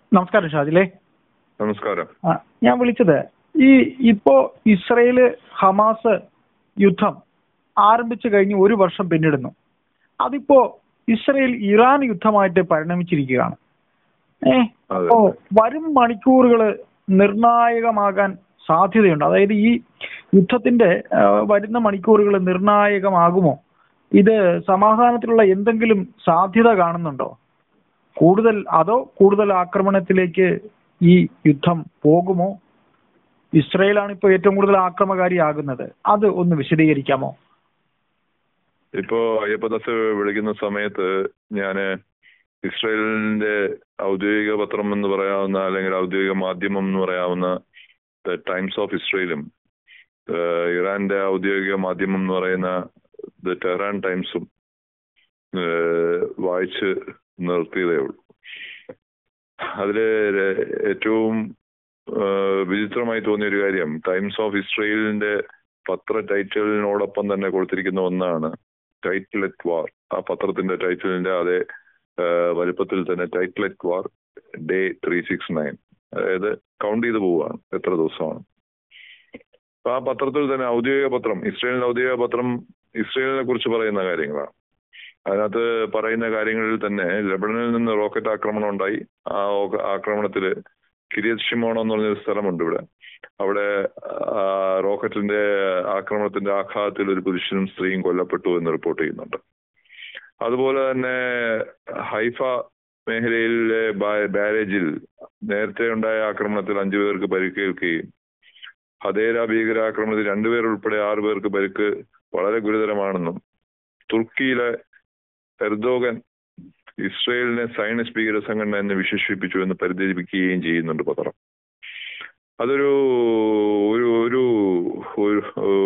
നമസ്കാരം ഷാജിലേ നമസ്കാരം ആ, ഞാൻ വിളിച്ചത് ഈ ഇപ്പോ ഇസ്രയേല് ഹമാസ് യുദ്ധം ആരംഭിച്ചു കഴിഞ്ഞ് ഒരു വർഷം പിന്നിടുന്നു അതിപ്പോ ഇസ്രയേൽ ഇറാൻ യുദ്ധമായിട്ട് പരിണമിച്ചിരിക്കുകയാണ് ഏ അതെ. അപ്പോ വരും മണിക്കൂറുകൾ നിർണായകമാകാൻ സാധ്യതയുണ്ട് അതായത് ഈ യുദ്ധത്തിന്റെ ആ, വരുന്ന മണിക്കൂറുകൾ നിർണായകമാകുമോ ഇത് സമാധാനത്തിലുള്ള എന്തെങ്കിലും സാധ്യത കാണുന്നുണ്ടോ കൂടുതൽ അതോ കൂടുതൽ ആക്രമണത്തിലേക്ക് ഈ യുദ്ധം പോകുമോ ഇസ്രയേലാണ് ഇപ്പോൾ ഏറ്റവും കൂടുതൽ ആക്രമകാരിയാകുന്നത് അത് ഒന്ന് വിശദീകരിക്കാമോ ഇപ്പോ അയ്യപ്പദാസ് വിളിക്കുന്ന സമയത്ത് ഞാന് ഇസ്രായേലിന്റെ ഔദ്യോഗിക പത്രം എന്ന് പറയാവുന്ന അല്ലെങ്കിൽ ഔദ്യോഗിക മാധ്യമം എന്ന് പറയാവുന്ന ദ ടൈംസ് ഓഫ് ഇസ്രയേലും ഏഹ് ഇറാന്റെ ഔദ്യോഗിക മാധ്യമം എന്ന് പറയുന്ന ദ ടെഹ്റാൻ ടൈംസും ഏഹ് വായിച്ച് നിർത്തിയതേ ഉള്ളൂ അതില് ര- ഏറ്റവും ഏഹ് വിചിത്രമായി തോന്നിയ ഒരു കാര്യം ടൈംസ് ഓഫ് ഇസ്രയേലിന്റെ പത്ര ടൈറ്റിലിനോടൊപ്പം തന്നെ കൊടുത്തിരിക്കുന്ന ഒന്നാണ് ടൈറ്റിലെറ്റ് വാർ ആ പത്രത്തിന്റെ ടൈറ്റിലിന്റെ അതേ ഏഹ് വലുപ്പത്തിൽ തന്നെ ടൈറ്റിലെറ്റ് war day three six nine അതായത് കൗണ്ട് ചെയ്ത് പോവുകയാണ് എത്ര ദിവസമാണ് അപ്പൊ ആ പത്രത്തിൽ തന്നെ ഔദ്യോഗിക പത്രം ഇസ്രയേലിന്റെ ഔദ്യോഗിക പത്രം ഇസ്രയേലിനെ കുറിച്ച് പറയുന്ന കാര്യങ്ങളാണ് അതിനകത്ത് പറയുന്ന കാര്യങ്ങളിൽ തന്നെ ലബണനിൽ നിന്ന് റോക്കറ്റ് ആക്രമണം ഉണ്ടായി ആ ഓ- ആക്രമണത്തില് കിരിയത് ഷിമോണോ എന്ന് പറഞ്ഞൊരു സ്ഥലമുണ്ട് ഇവിടെ അവിടെ ആ, റോക്കറ്റിന്റെ ആക്രമണത്തിന്റെ ആഘാതത്തിൽ ഒരു പുരുഷനും സ്ത്രീയും കൊല്ലപ്പെട്ടു എന്ന് റിപ്പോർട്ട് ചെയ്യുന്നുണ്ട് അതുപോലെ തന്നെ ഹൈഫ മേഖലയിലെ ബാ- ബാരേജിൽ നേരത്തെ ഉണ്ടായ ആക്രമണത്തിൽ അഞ്ചു പേർക്ക് പരിക്കേൽക്കുകയും ഹദേര ഭീകരാക്രമണത്തിൽ രണ്ടുപേർ ഉൾപ്പെടെ ആറു പേർക്ക് പരിക്ക് വളരെ ഗുരുതരമാണെന്നും തുർക്കിയിലെ എർദോഗൻ ഇസ്രയേലിനെ സൈനിക് ഭീകര സംഘടന എന്ന് വിശേഷിപ്പിച്ചു എന്ന് പരിതരിപ്പിക്കുകയും ചെയ്യുന്നുണ്ട് പത്രം അതൊരു ഒരു ഒരു ഒരു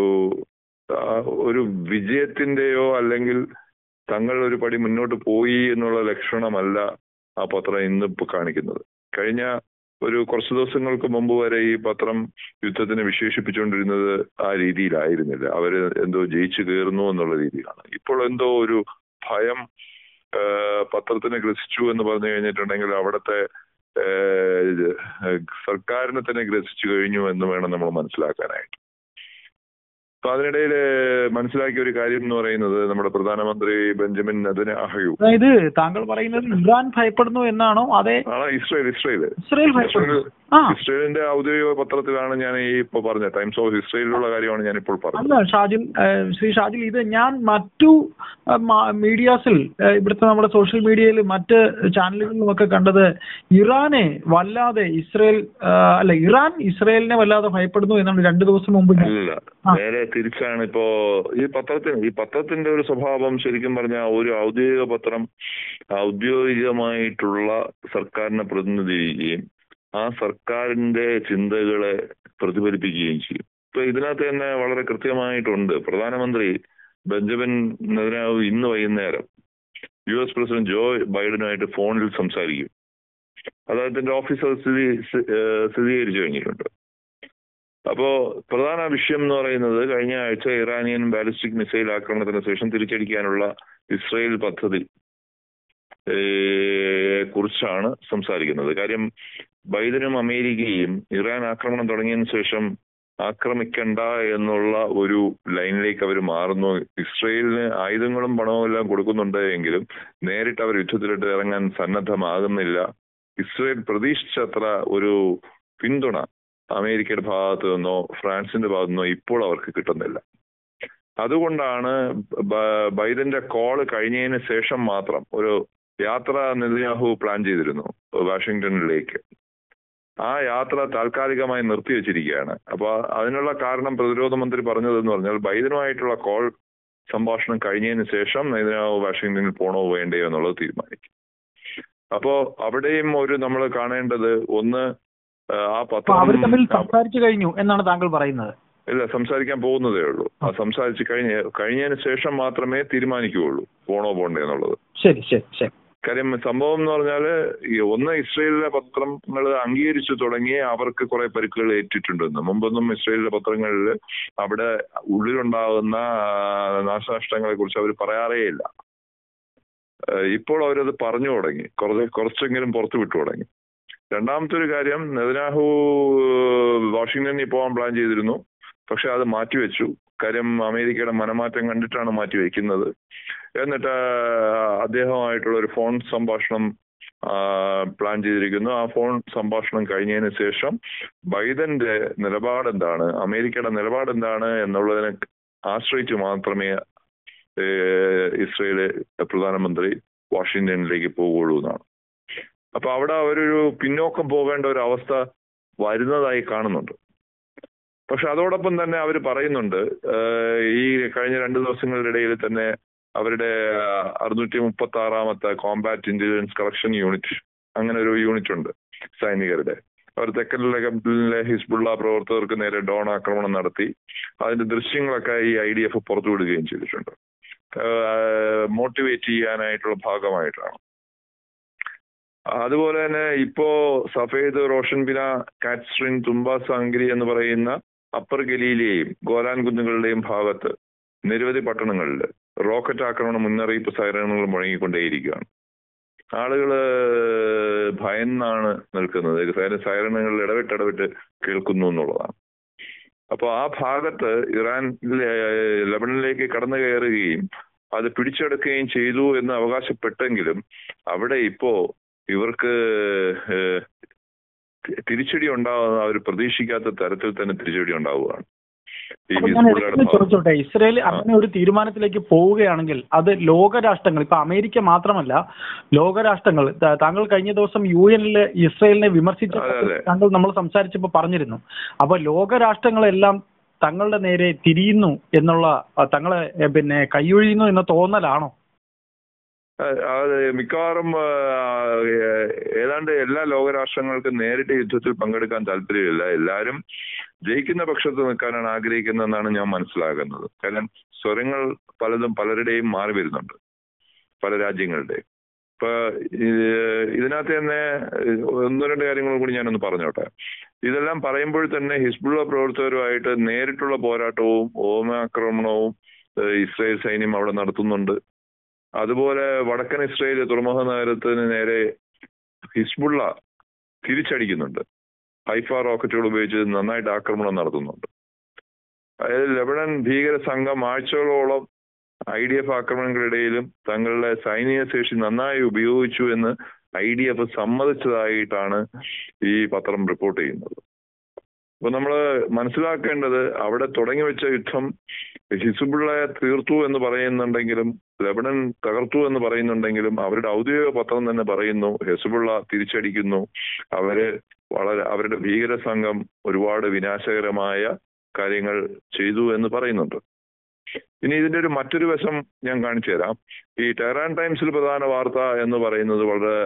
ആ, ഒരു വിജയത്തിന്റെയോ അല്ലെങ്കിൽ തങ്ങൾ ഒരു പടി മുന്നോട്ട് പോയി എന്നുള്ള ലക്ഷണമല്ല ആ പത്രം ഇന്നിപ്പോ കാണിക്കുന്നത് കഴിഞ്ഞ ഒരു കുറച്ച് ദിവസങ്ങൾക്ക് മുമ്പ് വരെ ഈ പത്രം യുദ്ധത്തിനെ വിശേഷിപ്പിച്ചുകൊണ്ടിരുന്നത് ആ രീതിയിലായിരുന്നില്ല അവര് എന്തോ ജയിച്ചു കയറുന്നു എന്നുള്ള രീതിയിലാണ് ഇപ്പോൾ എന്തോ ഒരു ഭയം ആ, പത്രത്തിനെ ഗ്രസിച്ചു എന്ന് പറഞ്ഞു കഴിഞ്ഞിട്ടുണ്ടെങ്കിൽ അവിടുത്തെ ആ, ഇത്, സർക്കാരിനെ തന്നെ ഗ്രസിച്ചു കഴിഞ്ഞു എന്ന് വേണം നമ്മൾ മനസ്സിലാക്കാനായിട്ട് അപ്പൊ അതിനിടയിൽ മനസ്സിലാക്കിയ ഒരു കാര്യം എന്ന് പറയുന്നത് നമ്മുടെ പ്രധാനമന്ത്രി ബെഞ്ചമിൻ നെതന്യാഹു അതായത് താങ്കൾ പറയുന്നത് ഇറാൻ ഭയപ്പെടുന്നു എന്നാണോ അതെ ആ ഇസ്രയേൽ ഇസ്രയേൽ ഇസ്രയേൽ ഭയപ്പെടുന്നു ആ ഇസ്രയേലിന്റെ ഔദ്യോഗിക പത്രത്തിലാണ് ഞാൻ ഈ ഇപ്പൊ പറഞ്ഞത് ടൈംസ് ഓഫ് ഇസ്രയേലിലുള്ള കാര്യമാണ് ഞാൻ ഇപ്പോൾ പറഞ്ഞത് അല്ല ഷാജിൽ ഏഹ് ശ്രീ ഷാജിൽ ഇത് ഞാൻ മറ്റു ഏഹ് മ- മീഡിയാസിൽ ഏഹ് ഇവിടുത്തെ നമ്മുടെ സോഷ്യൽ മീഡിയയിൽ മറ്റ് ചാനലുകളിലും ഒക്കെ കണ്ടത് ഇറാനെ വല്ലാതെ ഇസ്രയേൽ ഏഹ് അല്ല ഇറാൻ ഇസ്രയേലിനെ വല്ലാതെ ഭയപ്പെടുന്നു എന്നാണ് രണ്ടു ദിവസം മുമ്പ് ഞാൻ- ഇല്ല ആ. നേരെ തിരിച്ചാണ് ഇപ്പോ ഈ പത്രത്തിന് ഈ പത്രത്തിന്റെ ഒരു സ്വഭാവം ശരിക്കും പറഞ്ഞാൽ ഒരു ഔദ്യോഗിക പത്രം ഔദ്യോഗികമായിട്ടുള്ള സർക്കാരിനെ പ്രതിനിധീകരിക്കുകയും ആ സർക്കാരിന്റെ ചിന്തകളെ പ്രതിഫലിപ്പിക്കുകയും ചെയ്യും ഇപ്പൊ ഇതിനകത്ത് തന്നെ വളരെ കൃത്യമായിട്ടുണ്ട് പ്രധാനമന്ത്രി ബെഞ്ചമിൻ നെതന്യാഹു ഇന്ന് വൈകുന്നേരം യു എസ് പ്രസിഡന്റ് ജോ ബൈഡനുമായിട്ട് ഫോണിൽ സംസാരിക്കും അദ്ദേഹത്തിന്റെ ഓഫീസർ സ്ഥിതി ഏഹ് സ്ഥിരീകരിച്ചു കഴിഞ്ഞിട്ടുണ്ട് അപ്പോ പ്രധാന വിഷയം എന്ന് പറയുന്നത് കഴിഞ്ഞ ആഴ്ച ഇറാനിയൻ ബാലിസ്റ്റിക് മിസൈൽ ആക്രമണത്തിന് ശേഷം തിരിച്ചടിക്കാനുള്ള ഇസ്രയേൽ പദ്ധതി ഏഹ്, കുറിച്ചാണ് സംസാരിക്കുന്നത് കാര്യം ബൈഡനും അമേരിക്കയും ഇറാൻ ആക്രമണം തുടങ്ങിയതിനു ശേഷം ആക്രമിക്കണ്ട എന്നുള്ള ഒരു ലൈനിലേക്ക് അവർ മാറുന്നു ഇസ്രയേലിന് ആയുധങ്ങളും പണവും എല്ലാം കൊടുക്കുന്നുണ്ട് എങ്കിലും നേരിട്ട് അവർ യുദ്ധത്തിലിട്ട് ഇറങ്ങാൻ സന്നദ്ധമാകുന്നില്ല ഇസ്രയേൽ പ്രതീക്ഷിച്ചത്ര ഒരു പിന്തുണ അമേരിക്കയുടെ ഭാഗത്തു നിന്നോ ഫ്രാൻസിന്റെ ഭാഗത്തു നിന്നോ ഇപ്പോൾ അവർക്ക് കിട്ടുന്നില്ല അതുകൊണ്ടാണ് ബ- ബൈഡന്റെ കോള് കഴിഞ്ഞതിന് ശേഷം മാത്രം ഒരു യാത്ര നെതന്യാഹു പ്ലാൻ ചെയ്തിരുന്നു വാഷിങ്ടണിലേക്ക് ആ യാത്ര താൽക്കാലികമായി നിർത്തിവെച്ചിരിക്കുകയാണ് അപ്പൊ അതിനുള്ള കാരണം പ്രതിരോധ മന്ത്രി പറഞ്ഞതെന്ന് പറഞ്ഞാൽ ബൈഡനുമായിട്ടുള്ള കോൾ സംഭാഷണം കഴിഞ്ഞതിന് ശേഷം നെതന്യാഹു വാഷിങ്ടണിൽ പോണോ വേണ്ടയോ എന്നുള്ളത് തീരുമാനിക്കും അപ്പോ അവിടെയും ഒരു നമ്മൾ കാണേണ്ടത് ഒന്ന് ആ, ആ അപ്പൊ അവർ തമ്മിൽ പത്രം സംസാരിച്ചു കഴിഞ്ഞു എന്നാണ് താങ്കൾ പറയുന്നത് ഇല്ല സംസാരിക്കാൻ പോകുന്നതേ ഉള്ളൂ ആ സംസാരിച്ച് കഴിഞ്ഞ കഴിഞ്ഞതിന് ശേഷം മാത്രമേ തീരുമാനിക്കുകയുള്ളൂ പോണോ പോണ്ടേ എന്നുള്ളത് ശരി ശരി ശരി കാര്യം സംഭവം എന്ന് പറഞ്ഞാല് ഈ ഒന്ന് ഇസ്രയേലിലെ പത്രങ്ങൾ അംഗീകരിച്ചു തുടങ്ങി അവർക്ക് കുറെ പരിക്കുകൾ ഏറ്റിട്ടുണ്ടെന്ന് മുമ്പൊന്നും ഇസ്രയേലിലെ പത്രങ്ങളിൽ അവിടെ ഉള്ളിലുണ്ടാകുന്ന ആ, നാശനഷ്ടങ്ങളെ കുറിച്ച് അവർ പറയാറേയില്ല ഏഹ് ഇപ്പോൾ അവരത് പറഞ്ഞു തുടങ്ങി കുറച്ച് കുറച്ചെങ്കിലും പുറത്തു വിട്ടു തുടങ്ങി രണ്ടാമത്തെ ഒരു കാര്യം നെതന്യാഹു വാഷിങ്ടണിൽ പോകാൻ പ്ലാൻ ചെയ്തിരുന്നു പക്ഷെ അത് മാറ്റിവെച്ചു കാര്യം അമേരിക്കയുടെ മനമാറ്റം കണ്ടിട്ടാണ് മാറ്റിവെക്കുന്നത് എന്നിട്ട് അദ്ദേഹമായിട്ടുള്ള ഒരു ഫോൺ സംഭാഷണം പ്ലാൻ ചെയ്തിരിക്കുന്നു ആ ഫോൺ സംഭാഷണം കഴിഞ്ഞതിന് ശേഷം ബൈഡന്റെ നിലപാട് എന്താണ് അമേരിക്കയുടെ നിലപാട് എന്താണ് എന്നുള്ളതിനെ ആശ്രയിച്ച് മാത്രമേ ഇസ്രയേല് പ്രധാനമന്ത്രി വാഷിങ്ടണിലേക്ക് പോവുകയുള്ളൂ എന്നാണ് അപ്പൊ അവിടെ അവരൊരു പിന്നോക്കം പോകേണ്ട ഒരു അവസ്ഥ വരുന്നതായി കാണുന്നുണ്ട് പക്ഷെ അതോടൊപ്പം തന്നെ അവർ പറയുന്നുണ്ട് ഈ കഴിഞ്ഞ രണ്ട് ദിവസങ്ങളുടെ ഇടയിൽ തന്നെ അവരുടെ അറുന്നൂറ്റി മുപ്പത്തി ആറാമത്തെ കോമ്പാറ്റ് ഇന്റലിജൻസ് കളക്ഷൻ യൂണിറ്റ് അങ്ങനെ ഒരു യൂണിറ്റ് ഉണ്ട് സൈനികരുടെ അവർ തെക്കൻ ലെബനിലെ ഹിസ്ബുള്ള പ്രവർത്തകർക്ക് നേരെ ഡോൺ ആക്രമണം നടത്തി അതിന്റെ ദൃശ്യങ്ങളൊക്കെ ഈ ഐ ഡി എഫ് പുറത്തുവിടുകയും ചെയ്തിട്ടുണ്ട് മോട്ടിവേറ്റ് ചെയ്യാനായിട്ടുള്ള ഭാഗമായിട്ടാണ് അതുപോലെ തന്നെ ഇപ്പോ സഫേദ് റോഷൻ ബിന കാറ്റ്സ്ട്രിൻ തുമ്പ സാങ്കിരി എന്ന് പറയുന്ന അപ്പർ ഗലിയിലെയും ഗോലാൻ കുന്നുകളുടെയും ഭാഗത്ത് നിരവധി പട്ടണങ്ങളിൽ റോക്കറ്റ് ആക്രമണ മുന്നറിയിപ്പ് സൈറണുകൾ മുഴങ്ങിക്കൊണ്ടേയിരിക്കുകയാണ് ആളുകള് ഭയന്നാണ് നിൽക്കുന്നത് സൈറണുകൾ ഇടവിട്ട് ഇടവിട്ട് കേൾക്കുന്നു എന്നുള്ളതാണ് അപ്പോൾ ആ ഭാഗത്ത് ഇറാൻ ലബണനിലേക്ക് കടന്നു കയറുകയും അത് പിടിച്ചെടുക്കുകയും ചെയ്തു എന്ന് അവകാശപ്പെട്ടെങ്കിലും അവിടെ ഇപ്പോ ഇവർക്ക് തിരിച്ചടി ഉണ്ടാകുന്ന അവർ പ്രതീക്ഷിക്കാത്ത തരത്തിൽ തന്നെ തിരിച്ചടി ഉണ്ടാവുകയാണ് ചോദിച്ചോട്ടെ ഇസ്രയേൽ അങ്ങനെ ഒരു തീരുമാനത്തിലേക്ക് പോവുകയാണെങ്കിൽ അത് ലോകരാഷ്ട്രങ്ങൾ ഇപ്പൊ അമേരിക്ക മാത്രമല്ല ലോകരാഷ്ട്രങ്ങൾ താങ്കൾ കഴിഞ്ഞ ദിവസം യു എനിൽ ഇസ്രയേലിനെ വിമർശിച്ച താങ്കൾ നമ്മൾ സംസാരിച്ചപ്പോൾ പറഞ്ഞിരുന്നു അപ്പൊ ലോകരാഷ്ട്രങ്ങളെല്ലാം തങ്ങളുടെ നേരെ തിരിയുന്നു എന്നുള്ള തങ്ങളെ പിന്നെ കൈയൊഴിയുന്നു എന്ന തോന്നലാണോ അത് മിക്കവാറും ഏതാണ്ട് എല്ലാ ലോകരാഷ്ട്രങ്ങൾക്കും നേരിട്ട് യുദ്ധത്തിൽ പങ്കെടുക്കാൻ താല്പര്യമില്ല എല്ലാവരും ജയിക്കുന്ന പക്ഷത്ത് നിൽക്കാനാണ് ആഗ്രഹിക്കുന്നതെന്നാണ് ഞാൻ മനസ്സിലാകുന്നത് കാരണം സ്വരങ്ങൾ പലതും പലരുടെയും മാറി വരുന്നുണ്ട് പല രാജ്യങ്ങളുടെ ഇപ്പൊ ഇതിനകത്ത് തന്നെ ഒന്ന് രണ്ട് കാര്യങ്ങൾ കൂടി ഞാനൊന്ന് പറഞ്ഞോട്ടെ ഇതെല്ലാം പറയുമ്പോൾ തന്നെ ഹിസ്ബുള്ള പ്രവർത്തകരുമായിട്ട് നേരിട്ടുള്ള പോരാട്ടവും ഓമാക്രമണവും ഇസ്രായേൽ സൈന്യം അവിടെ നടത്തുന്നുണ്ട് അതുപോലെ വടക്കൻ ഇസ്രയേൽ തുറമുഖ നഗരത്തിന് നേരെ ഹിസ്ബുള്ള തിരിച്ചടിക്കുന്നുണ്ട് ഹൈഫ റോക്കറ്റുകൾ ഉപയോഗിച്ച് നന്നായിട്ട് ആക്രമണം നടത്തുന്നുണ്ട് അതായത് ലെബനൻ ഭീകര സംഘം ആഴ്ചകളോളം ഐ ഡി എഫ് ആക്രമണങ്ങളിടയിലും തങ്ങളുടെ സൈനിക ശേഷി നന്നായി ഉപയോഗിച്ചു എന്ന് ഐ ഡി എഫ് സമ്മതിച്ചതായിട്ടാണ് ഈ പത്രം റിപ്പോർട്ട് ചെയ്യുന്നത് അപ്പൊ നമ്മൾ മനസ്സിലാക്കേണ്ടത് അവിടെ തുടങ്ങി വെച്ച യുദ്ധം ഹിസുബുള്ളയെ തീർത്തു എന്ന് പറയുന്നുണ്ടെങ്കിലും ലബനൻ തകർത്തു എന്ന് പറയുന്നുണ്ടെങ്കിലും അവരുടെ ഔദ്യോഗിക പത്രം തന്നെ പറയുന്നു ഹെസുബുള്ള തിരിച്ചടിക്കുന്നു അവര് വളരെ അവരുടെ ഭീകര സംഘം ഒരുപാട് വിനാശകരമായ കാര്യങ്ങൾ ചെയ്തു എന്ന് പറയുന്നുണ്ട് ഇനി ഇതിന്റെ ഒരു മറ്റൊരു വശം ഞാൻ കാണിച്ചു തരാം ഈ ടെഹ്റാൻ ടൈംസിൽ പ്രധാന വാർത്ത എന്ന് പറയുന്നത് വളരെ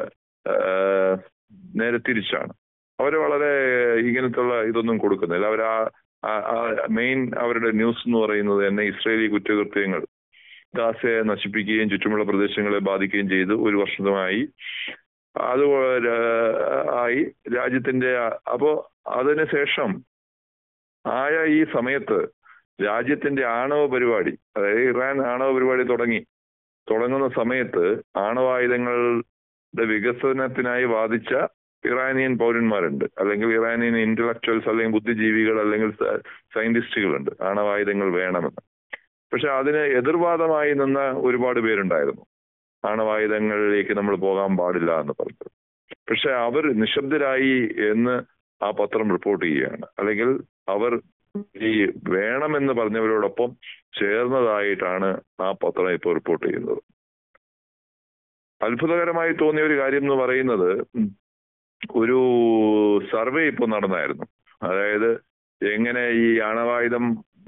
നേരെ തിരിച്ചാണ് അവർ വളരെ ഇങ്ങനത്തുള്ള ഇതൊന്നും കൊടുക്കുന്നില്ല അവർ ആ മെയിൻ അവരുടെ ന്യൂസ് എന്ന് പറയുന്നത് തന്നെ ഇസ്രയേലി കുറ്റകൃത്യങ്ങൾ ഗാസയെ നശിപ്പിക്കുകയും ചുറ്റുമുള്ള പ്രദേശങ്ങളെ ബാധിക്കുകയും ചെയ്തു ഒരു വർഷമായി അത് ആയി രാജ്യത്തിന്റെ അപ്പോ അതിനുശേഷം ആയ ഈ സമയത്ത് രാജ്യത്തിന്റെ ആണവ പരിപാടി അതായത് ഇറാൻ ആണവ പരിപാടി തുടങ്ങി തുടങ്ങുന്ന സമയത്ത് ആണവായുധങ്ങളുടെ വികസനത്തിനായി വാദിച്ച ഇറാനിയൻ പൗരന്മാരുണ്ട് അല്ലെങ്കിൽ ഇറാനിയൻ ഇന്റലക്ച്വൽസ് അല്ലെങ്കിൽ ബുദ്ധിജീവികൾ അല്ലെങ്കിൽ സയന്റിസ്റ്റുകളുണ്ട് ആണവായുധങ്ങൾ വേണമെന്ന് പക്ഷെ അതിന് എതിർവാദമായി നിന്ന ഒരുപാട് പേരുണ്ടായിരുന്നു ആണവായുധങ്ങളിലേക്ക് നമ്മൾ പോകാൻ പാടില്ല എന്ന് പറഞ്ഞു പക്ഷെ അവർ നിശബ്ദരായി എന്ന് ആ പത്രം റിപ്പോർട്ട് ചെയ്യുകയാണ് അല്ലെങ്കിൽ അവർ ഈ വേണമെന്ന് പറഞ്ഞവരോടൊപ്പം ചേർന്നതായിട്ടാണ് ആ പത്രം ഇപ്പോൾ റിപ്പോർട്ട് ചെയ്യുന്നത് അത്ഭുതകരമായി തോന്നിയ ഒരു കാര്യം എന്ന് പറയുന്നത് ഒരു സർവേ ഇപ്പോൾ നടന്നായിരുന്നു അതായത് എങ്ങനെ ഈ ആണവായുധം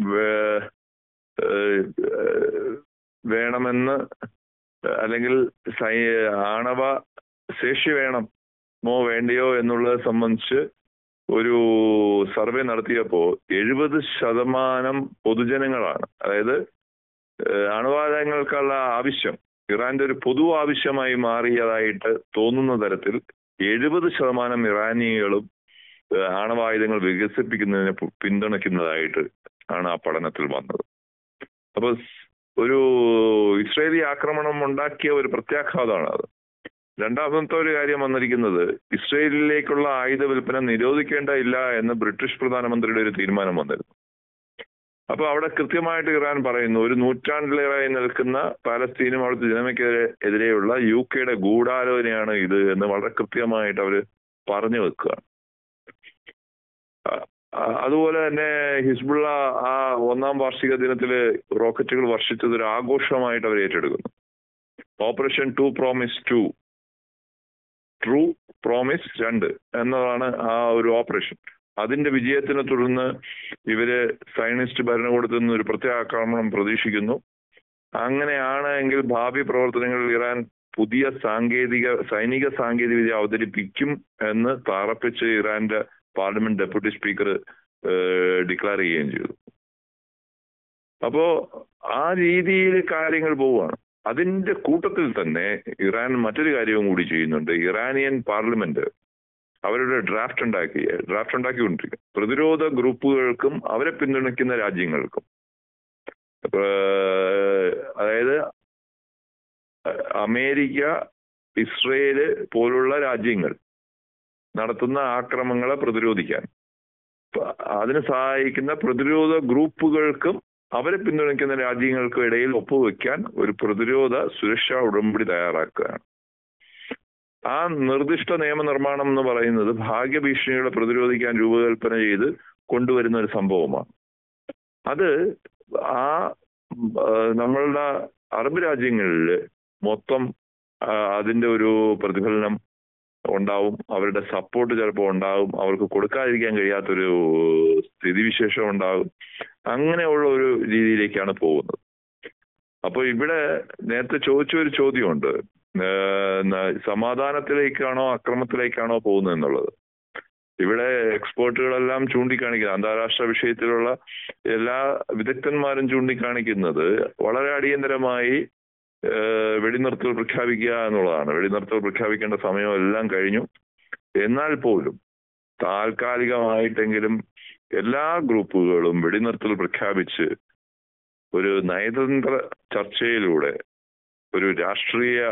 വേണമെന്ന് അല്ലെങ്കിൽ ആണവ ശേഷി വേണമോ വേണ്ടയോ എന്നുള്ളത് സംബന്ധിച്ച് ഒരു സർവേ നടത്തിയപ്പോൾ എഴുപത് ശതമാനം പൊതുജനങ്ങളാണ് അതായത് അണുവാദങ്ങൾക്കുള്ള ആവശ്യം ഇറാന്റെ ഒരു പൊതു ആവശ്യമായി മാറിയതായിട്ട് തോന്നുന്ന തരത്തിൽ എഴുപത് ശതമാനം ഇറാനികളും ആണവായുധങ്ങൾ വികസിപ്പിക്കുന്നതിനെ പിന്തുണയ്ക്കുന്നതായിട്ട് ആണ് ആ പഠനത്തിൽ വന്നത് അപ്പൊ ഒരു ഇസ്രേലി ആക്രമണം ഉണ്ടാക്കിയ ഒരു പ്രത്യാഘാതമാണ് അത് രണ്ടാമത്തെ ഒരു കാര്യം വന്നിരിക്കുന്നത് ഇസ്രയേലിലേക്കുള്ള ആയുധ വിൽപ്പന നിരോധിക്കേണ്ടതില്ല എന്ന് ബ്രിട്ടീഷ് പ്രധാനമന്ത്രിയുടെ ഒരു തീരുമാനം വന്നിരുന്നു അപ്പൊ അവിടെ കൃത്യമായിട്ട് ഇറാൻ പറയുന്നു ഒരു നൂറ്റാണ്ടിലേറായി നിൽക്കുന്ന പാലസ്തീനും അവിടുത്തെ ജനമയ്ക്കെതിരെ എതിരെയുള്ള യു കെയുടെ ഗൂഢാലോചനയാണ് ഇത് എന്ന് വളരെ കൃത്യമായിട്ട് അവർ പറഞ്ഞു വെക്കുകയാണ് ആ- അതുപോലെ തന്നെ ഹിസ്ബുള്ള ആ ഒന്നാം വാർഷിക ദിനത്തിൽ റോക്കറ്റുകൾ വർഷിച്ചത് ഒരു ആഘോഷമായിട്ട് അവർ ഏറ്റെടുക്കുന്നു operation true promise two true promise രണ്ട് എന്നതാണ് ആ ഒരു ഓപ്പറേഷൻ അതിന്റെ വിജയത്തിനെ തുടർന്ന് ഇവര് സയനിസ്റ്റ് ഭരണകൂടത്തിൽ നിന്ന് ഒരു പ്രത്യാക്രമണം പ്രതീക്ഷിക്കുന്നു അങ്ങനെയാണ് എങ്കിൽ ഭാവി പ്രവർത്തനങ്ങളിൽ ഇറാൻ പുതിയ സാങ്കേതിക സൈനിക സാങ്കേതിക വിദ്യ അവതരിപ്പിക്കും എന്ന് താറപ്പിച്ച് ഇറാന്റെ പാർലമെന്റ് ഡെപ്യൂട്ടി സ്പീക്കർ ഡിക്ലെയർ ചെയ്യുകയും ചെയ്തു അപ്പോ ആ രീതിയിൽ കാര്യങ്ങൾ പോവുകയാണ് അതിന്റെ കൂട്ടത്തിൽ തന്നെ ഇറാൻ മറ്റൊരു കാര്യവും കൂടി ചെയ്യുന്നുണ്ട് ഇറാനിയൻ പാർലമെന്റ് അവരുടെ ഡ്രാഫ്റ്റ് ഉണ്ടാക്കി ഡ്രാഫ്റ്റ് ഉണ്ടാക്കിക്കൊണ്ടിരിക്കും പ്രതിരോധ ഗ്രൂപ്പുകൾക്കും അവരെ പിന്തുണയ്ക്കുന്ന രാജ്യങ്ങൾക്കും ഏഹ് അതായത് അമേരിക്ക ഇസ്രയേല് പോലുള്ള രാജ്യങ്ങൾ നടത്തുന്ന ആക്രമങ്ങളെ പ്രതിരോധിക്കാൻ പ- അതിന് സഹായിക്കുന്ന പ്രതിരോധ ഗ്രൂപ്പുകൾക്കും അവരെ പിന്തുണയ്ക്കുന്ന രാജ്യങ്ങൾക്കും ഇടയിൽ ഒപ്പുവെക്കാൻ ഒരു പ്രതിരോധ സുരക്ഷാ ഉടമ്പടി തയ്യാറാക്കുകയാണ് ആ നിർദ്ദിഷ്ട നിയമനിർമ്മാണം എന്ന് പറയുന്നത് ഭാഗ്യഭീഷണികളെ പ്രതിരോധിക്കാൻ രൂപകൽപ്പന ചെയ്ത് കൊണ്ടുവരുന്ന ഒരു സംഭവമാണ് അത് ആ ഉം, ആ, നമ്മളുടെ അറബ് രാജ്യങ്ങളിൽ മൊത്തം ആ, അതിന്റെ ഒരു പ്രതിഫലനം ഉണ്ടാവും അവരുടെ സപ്പോർട്ട് ചിലപ്പോൾ ഉണ്ടാവും അവർക്ക് കൊടുക്കാതിരിക്കാൻ കഴിയാത്തൊരു സ്ഥിതിവിശേഷം ഉണ്ടാകും അങ്ങനെയുള്ള ഒരു രീതിയിലേക്കാണ് പോകുന്നത് അപ്പോൾ ഇവിടെ നേരത്തെ ചോദിച്ച ഒരു ചോദ്യമുണ്ട് ഏഹ് ന- സമാധാനത്തിലേക്കാണോ അക്രമത്തിലേക്കാണോ പോകുന്നത് എന്നുള്ളത് ഇവിടെ എക്സ്പേർട്ടുകളെല്ലാം ചൂണ്ടിക്കാണിക്കുന്നത് അന്താരാഷ്ട്ര വിഷയത്തിലുള്ള എല്ലാ വിദഗ്ധന്മാരും ചൂണ്ടിക്കാണിക്കുന്നത് വളരെ അടിയന്തരമായി ഏഹ് വെടിനിർത്തൽ പ്രഖ്യാപിക്കുക എന്നുള്ളതാണ് വെടിനിർത്തൽ പ്രഖ്യാപിക്കേണ്ട സമയം എല്ലാം കഴിഞ്ഞു എന്നാൽ പോലും താൽക്കാലികമായിട്ടെങ്കിലും എല്ലാ ഗ്രൂപ്പുകളും വെടിനിർത്തൽ പ്രഖ്യാപിച്ച് ഒരു നയതന്ത്ര ചർച്ചയിലൂടെ ഒരു രാഷ്ട്രീയ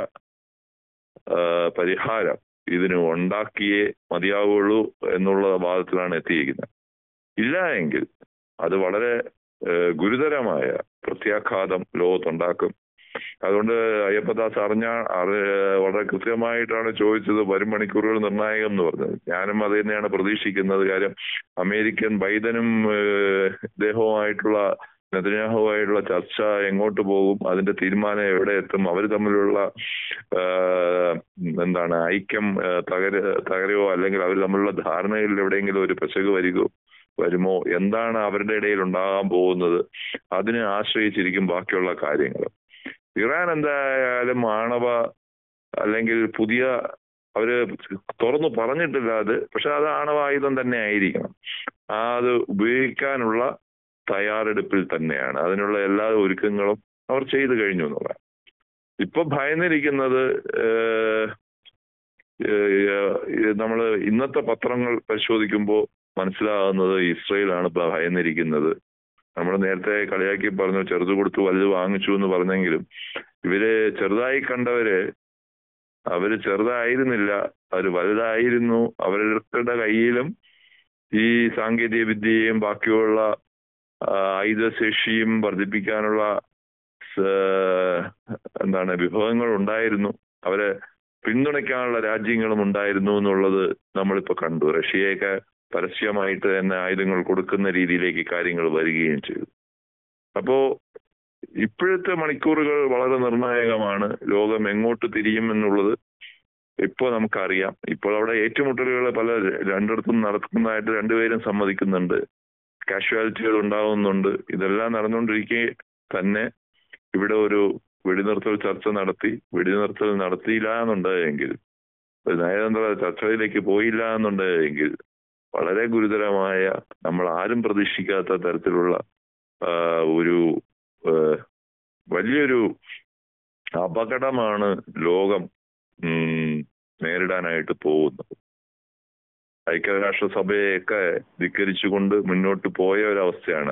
ആ, പരിഹാരം ഇതിന് ഉണ്ടാക്കിയേ മതിയാവുള്ളൂ എന്നുള്ള വാദത്തിലാണ് എത്തിയിരിക്കുന്നത് ഇല്ല എങ്കിൽ അത് വളരെ ഏ, ഗുരുതരമായ പ്രത്യാഘാതം ലോകത്തുണ്ടാക്കും അതുകൊണ്ട് അയ്യപ്പദാസ് അറിഞ്ഞ അറി വളരെ കൃത്യമായിട്ടാണ് ചോദിച്ചത് വരും മണിക്കൂറുകൾ നിർണായകം എന്ന് പറഞ്ഞത് ഞാനും അത് തന്നെയാണ് പ്രതീക്ഷിക്കുന്നത് കാര്യം അമേരിക്കൻ ബൈഡനും ഏഹ്, ഇദ്ദേഹവുമായിട്ടുള്ള നെതന്യാഹുവായിട്ടുള്ള ചർച്ച എങ്ങോട്ട് പോകും അതിന്റെ തീരുമാനം എവിടെ എത്തും അവർ തമ്മിലുള്ള ആഹ്, എന്താണ് ഐക്യം ആഹ്, തകര തകരുകയോ അല്ലെങ്കിൽ അവർ തമ്മിലുള്ള ധാരണയിൽ എവിടെയെങ്കിലും ഒരു പെശക് വരികയോ വരുമോ എന്താണ് അവരുടെ ഇടയിൽ ഉണ്ടാകാൻ പോകുന്നത് അതിനെ ആശ്രയിച്ചിരിക്കും ബാക്കിയുള്ള കാര്യങ്ങൾ ഇറാൻ എന്തായാലും ആണവ അല്ലെങ്കിൽ പുതിയ അവര് തുറന്നു പറഞ്ഞിട്ടില്ല അത് പക്ഷെ അത് ആണവായുധം തന്നെ ആയിരിക്കണം ആ അത് ഉപയോഗിക്കാനുള്ള തയ്യാറെടുപ്പിൽ തന്നെയാണ് അതിനുള്ള എല്ലാ ഒരുക്കങ്ങളും അവർ ചെയ്തു കഴിഞ്ഞു എന്നുള്ളത് ഇപ്പൊ ഭയന്നിരിക്കുന്നത് ഏഹ്, ഏഹ്, നമ്മൾ ഇന്നത്തെ പത്രങ്ങൾ പരിശോധിക്കുമ്പോൾ മനസ്സിലാകുന്നത് ഇസ്രയേലാണ് ഇപ്പൊ ഭയന്നിരിക്കുന്നത് നമ്മൾ നേരത്തെ കളിയാക്കി പറഞ്ഞു ചെറുത് കൊടുത്ത് വലുത് വാങ്ങിച്ചു എന്ന് പറഞ്ഞെങ്കിലും ഇവര് ചെറുതായി കണ്ടവര് അവര് ചെറുതായിരുന്നില്ല അവര് വലുതായിരുന്നു അവരുടെ കയ്യിലും ഈ സാങ്കേതിക വിദ്യയും ബാക്കിയുള്ള ആ, ആയുധശേഷിയും വർദ്ധിപ്പിക്കാനുള്ള സ- എന്താണ് വിഭവങ്ങൾ ഉണ്ടായിരുന്നു അവരെ പിന്തുണയ്ക്കാനുള്ള രാജ്യങ്ങളും ഉണ്ടായിരുന്നു എന്നുള്ളത് നമ്മളിപ്പോ കണ്ടു റഷ്യയൊക്കെ പരസ്യമായിട്ട് തന്നെ ആയുധങ്ങൾ കൊടുക്കുന്ന രീതിയിലേക്ക് കാര്യങ്ങൾ വരികയും ചെയ്തു അപ്പോ ഇപ്പോഴത്തെ മണിക്കൂറുകൾ വളരെ നിർണായകമാണ് ലോകം എങ്ങോട്ട് തിരിയും എന്നുള്ളത് ഇപ്പോ നമുക്കറിയാം ഇപ്പോൾ അവിടെ ഏറ്റുമുട്ടലുകൾ പല രണ്ടിടത്തും നടക്കുന്നതായിട്ട് രണ്ടുപേരും സമ്മതിക്കുന്നുണ്ട് കാഷ്വാലിറ്റികൾ ഉണ്ടാവുന്നുണ്ട് ഇതെല്ലാം നടന്നുകൊണ്ടിരിക്കെ തന്നെ ഇവിടെ ഒരു വെടിനിർത്തൽ ചർച്ച നടത്തി വെടിനിർത്തൽ നടത്തിയില്ല എന്നുണ്ടെങ്കിൽ ഒരു നയതന്ത്ര ചർച്ചയിലേക്ക് പോയില്ല എന്നുണ്ടെങ്കിൽ വളരെ ഗുരുതരമായ നമ്മൾ ആരും പ്രതീക്ഷിക്കാത്ത തരത്തിലുള്ള ആ, ഒരു ആ, വലിയൊരു അപകടമാണ് ലോകം ഉം, നേരിടാനായിട്ട് പോകുന്നത് ഐക്യരാഷ്ട്രസഭയെയൊക്കെ ധിക്കരിച്ചുകൊണ്ട് മുന്നോട്ട് പോയ ഒരവസ്ഥയാണ്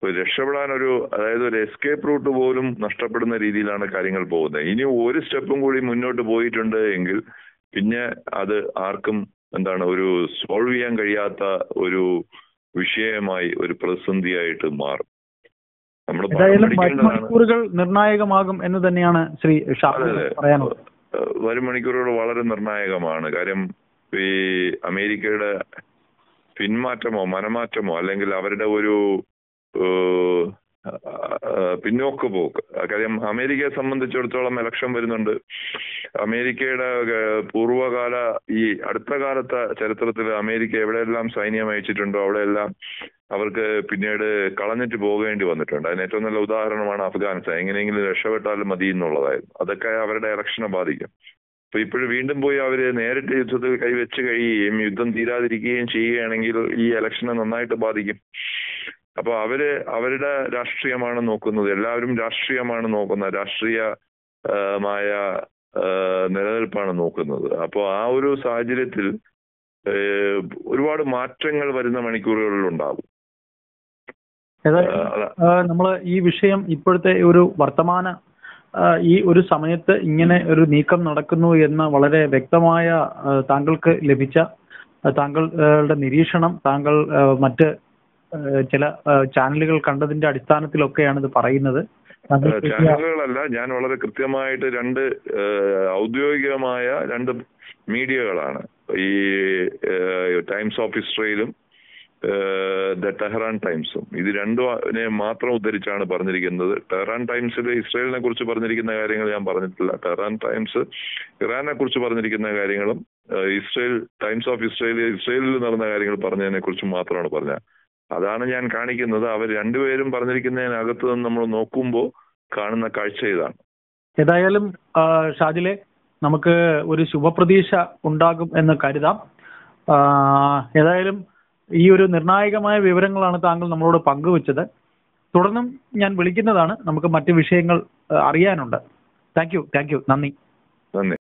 ഒരു രക്ഷപ്പെടാൻ ഒരു അതായത് ഒരു എസ്കേപ്പ് റൂട്ട് പോലും നഷ്ടപ്പെടുന്ന രീതിയിലാണ് കാര്യങ്ങൾ പോകുന്നത് ഇനി ഒരു സ്റ്റെപ്പും കൂടി മുന്നോട്ട് പോയിട്ടുണ്ട് എങ്കിൽ പിന്നെ അത് ആർക്കും എന്താണ് ഒരു സോൾവ് ചെയ്യാൻ കഴിയാത്ത ഒരു വിഷയമായി ഒരു പ്രതിസന്ധിയായിട്ട് മാറും നമ്മൾ ഏതായാലും വരും പഠിക്കേണ്ടതാണ് മണിക്കൂറുകൾ നിർണായകമാകും എന്ന് തന്നെയാണ് ശ്രീ ഷാഹുൽ അതെ, അതെ. പറയാനുള്ളത് ഏഹ് വരും മണിക്കൂറുകൾ വളരെ നിർണായകമാണ് കാര്യം ഈ അമേരിക്കയുടെ പിന്മാറ്റമോ മനമാറ്റമോ അല്ലെങ്കിൽ അവരുടെ ഒരു ഏഹ്, ആഹ്, പിന്നോക്ക് പോക്ക് കാര്യം അമേരിക്കയെ സംബന്ധിച്ചിടത്തോളം ഇലക്ഷൻ വരുന്നുണ്ട് അമേരിക്കയുടെ ഏഹ്, പൂർവ്വകാല ഈ അടുത്ത കാലത്തെ ചരിത്രത്തിൽ അമേരിക്ക എവിടെയെല്ലാം സൈന്യം അയച്ചിട്ടുണ്ടോ അവിടെയെല്ലാം അവർക്ക് പിന്നീട് കളഞ്ഞിട്ട് പോകേണ്ടി വന്നിട്ടുണ്ട് അതിന് ഏറ്റവും നല്ല ഉദാഹരണമാണ് അഫ്ഗാനിസ്ഥാൻ എങ്ങനെയെങ്കിലും രക്ഷപ്പെട്ടാലും മതി എന്നുള്ളതായിരുന്നു അതൊക്കെ അവരുടെ ഇലക്ഷനെ ബാധിക്കും അപ്പൊ ഇപ്പോഴും വീണ്ടും പോയി അവര് നേരിട്ട് യുദ്ധത്തിൽ കൈവച്ച് കഴിയുകയും യുദ്ധം തീരാതിരിക്കുകയും ചെയ്യുകയാണെങ്കിൽ ഈ ഇലക്ഷനെ നന്നായിട്ട് ബാധിക്കും അപ്പൊ അവര് അവരുടെ രാഷ്ട്രീയമാണ് നോക്കുന്നത് എല്ലാവരും രാഷ്ട്രീയമാണ് നോക്കുന്നത് രാഷ്ട്രീയ ആ, മായ ആ, നിലനിൽപ്പാണ് നോക്കുന്നത് അപ്പോൾ ആ ഒരു സാഹചര്യത്തിൽ ഏഹ്, ഒരുപാട് മാറ്റങ്ങൾ വരുന്ന മണിക്കൂറുകളിൽ ഉണ്ടാകും ഏതായാലും നമ്മൾ ഈ വിഷയം ഇപ്പോഴത്തെ ഒരു വർത്തമാന ആ, ഈ ഒരു സമയത്ത് ഇങ്ങനെ ഒരു നീക്കം നടക്കുന്നു എന്ന വളരെ വ്യക്തമായ ആ, താങ്കൾക്ക് ലഭിച്ച ആ, താങ്കളുടെ നിരീക്ഷണം താങ്കൾ ആ, മറ്റ് ആ, ചില ആ, ചാനലുകൾ കണ്ടതിന്റെ അടിസ്ഥാനത്തിലൊക്കെയാണ് ഇത് പറയുന്നത് താങ്കൾ ഏഹ് ചാനലുകളല്ല ഞാൻ വളരെ കൃത്യമായിട്ട് രണ്ട് ഏഹ് ഔദ്യോഗികമായ രണ്ട് മീഡിയകളാണ് ഈ ഏഹ് ടൈംസ് ഓഫ് ഇസ്രയേലും ഏഹ് ദ ടെഹ്റാൻ ടൈംസും ഇത് രണ്ടും മാത്രം ഉദ്ധരിച്ചാണ് പറഞ്ഞിരിക്കുന്നത് ടെഹ്റാൻ ടൈംസിൽ ഇസ്രയേലിനെ കുറിച്ച് പറഞ്ഞിരിക്കുന്ന കാര്യങ്ങൾ ഞാൻ പറഞ്ഞിട്ടില്ല ടെഹ്റാൻ ടൈംസ് ഇറാനെ കുറിച്ച് പറഞ്ഞിരിക്കുന്ന കാര്യങ്ങളും ഏഹ് ഇസ്രയേൽ ടൈംസ് ഓഫ് ഇസ്രയേൽ ഇസ്രയേലിൽ നടന്ന കാര്യങ്ങൾ പറഞ്ഞതിനെ കുറിച്ച് മാത്രമാണ് പറഞ്ഞത് അതാണ് ഞാൻ കാണിക്കുന്നത് അവർ രണ്ടുപേരും പറഞ്ഞിരിക്കുന്നതിനകത്ത് നിന്ന് നമ്മൾ നോക്കുമ്പോൾ കാണുന്ന കാഴ്ച ഇതാണ് ഏതായാലും ആ, ഷാജിലെ നമുക്ക് ഒരു ശുഭപ്രതീക്ഷ ഉണ്ടാകും എന്ന് കരുതാം ആ, ഏതായാലും ഈ ഒരു നിർണായകമായ വിവരങ്ങളാണ് താങ്കൾ നമ്മളോട് പങ്കുവച്ചത് തുടർന്നും ഞാൻ വിളിക്കുന്നതാണ് നമുക്ക് മറ്റ് വിഷയങ്ങൾ ആ, അറിയാനുണ്ട് താങ്ക് യു താങ്ക് യു നന്ദി നന്ദി